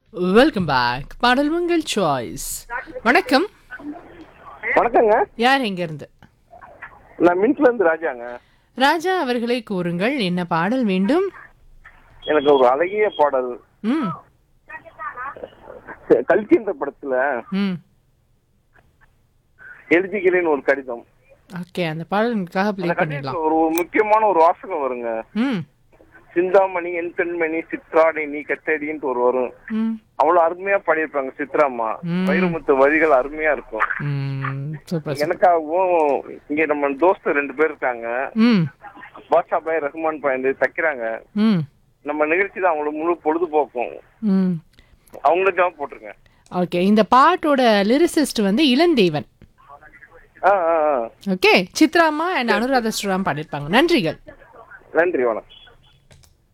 Welcome back பாடல் உங்கள் choice வணக்கம் வணக்கங்க யார் எங்கேருந்து நான் மின்ட்ல இருந்து ராஜாங்க ராஜா அவர்களை கூறுங்கள் என்ன பாடல் வேண்டும் எனக்கு ஒரு அழகிய பாடல் ம் கல்கின்ற படத்துல ம் எழுதிக்கிறேன் ஒரு கடிதம் ஓகே அந்த பாடல் உங்களுக்காக ப்ளே அந்த பண்ணிடலாம் கடிதத்துல ஒரு ஒரு முக்கியமான ஒரு வாசகம் வருங்க ம் சிந்தாமணி என் பெண்மணி சித்ராடை நீ கட்டடின்ட்டு ஒரு வரும் ம் அவ்வளவு அருமையா பாடியிருப்பாங்க சித்ராம்மா ம். வைரமுத்து வரிகள் அருமையா இருக்கும் ம் சூப்பர் எனக்காகவும் இங்க நம்ம தோஸ்து ரெண்டு பேர் இருக்காங்க ம் பாஷா பாய் ரஹ்மான் பாய் வந்து தைக்கிறாங்க ம் நம்ம நிகழ்ச்சி தான் அவங்களோட முழு பொழுதுபோக்கும் ம் அவங்களுக்காக போட்டிருங்க ஓகே இந்த பாட்டோட லிரிசிஸ்ட் வந்து இளந்தேவன் ஆ ஆ ஆ ஓகே சித்ராமா அண்ட் அனுராதா ஸ்ரீராம் பாடியிருப்பாங்க நன்றிகள் நன்றி வணக்கம்